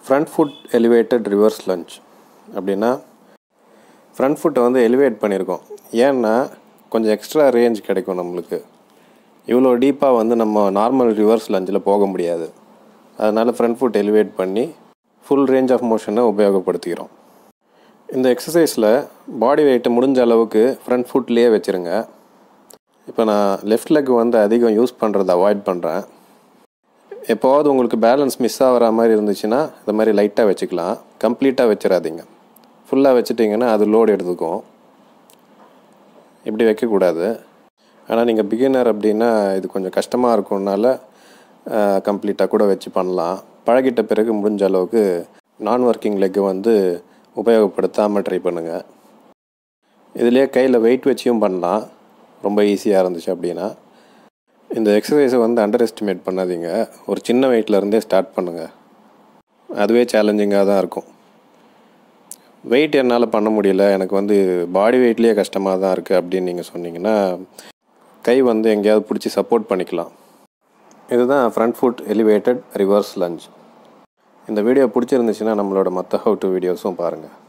front foot elevated reverse lunge அப்படின்னா front ஃபுட்டை வந்து எலிவேட் பண்ணியிருக்கோம் ஏன்னா கொஞ்சம் எக்ஸ்ட்ரா ரேஞ்ச் கிடைக்கும் நம்மளுக்கு இவ்வளோ டீப்பாக வந்து நம்ம நார்மல் ரிவர்ஸ் லஞ்சில் போக முடியாது அதனால் ஃப்ரண்ட் ஃபுட் எலிவேட் பண்ணி ஃபுல் ரேஞ்ச் ஆஃப் மோஷனை உபயோகப்படுத்திக்கிறோம் இந்த எக்ஸசைஸில் பாடி வெயிட்டை முடிஞ்ச அளவுக்கு ஃப்ரண்ட் ஃபுட்லேயே வச்சுருங்க இப்போ நான் லெஃப்ட் லெக் வந்து அதிகம் யூஸ் பண்ணுறதை அவாய்ட் பண்ணுறேன் எப்போவாவது உங்களுக்கு பேலன்ஸ் மிஸ் ஆகிற மாதிரி இருந்துச்சுன்னா இந்த மாதிரி லைட்டாக வச்சுக்கலாம் கம்ப்ளீட்டாக வச்சிடாதீங்க ஃபுல்லாக வச்சுட்டிங்கன்னா அது லோடு எடுத்துக்கும் இப்படி வைக்கக்கூடாது ஆனால் நீங்கள் பிகினர் அப்படின்னா இது கொஞ்சம் கஷ்டமாக இருக்கும்னால கம்ப்ளீட்டாக கூட வச்சு பண்ணலாம் பழகிட்ட பிறகு முடிஞ்ச அளவுக்கு நான் ஒர்க்கிங் லெக்கை வந்து உபயோகப்படுத்தாமல் ட்ரை பண்ணுங்கள் இதுலேயே கையில் வெயிட் வச்சியும் பண்ணலாம் ரொம்ப ஈஸியாக இருந்துச்சு அப்படின்னா இந்த எக்ஸசைஸை வந்து அண்டர் எஸ்டிமேட் பண்ணாதீங்க ஒரு சின்ன வெயிட்லேருந்தே ஸ்டார்ட் பண்ணுங்கள் அதுவே சேலஞ்சிங்காக தான் இருக்கும் வெயிட் என்னால் பண்ண முடியல எனக்கு வந்து பாடி வெயிட்லேயே கஷ்டமாக தான் இருக்குது அப்படின்னு நீங்கள் சொன்னீங்கன்னா கை வந்து எங்கேயாவது பிடிச்சி சப்போர்ட் பண்ணிக்கலாம் இதுதான் front foot elevated reverse lunge இந்த வீடியோ பிடிச்சிருந்துச்சுன்னா நம்மளோட மற்ற ஹவு டு வீடியோஸும் பாருங்கள்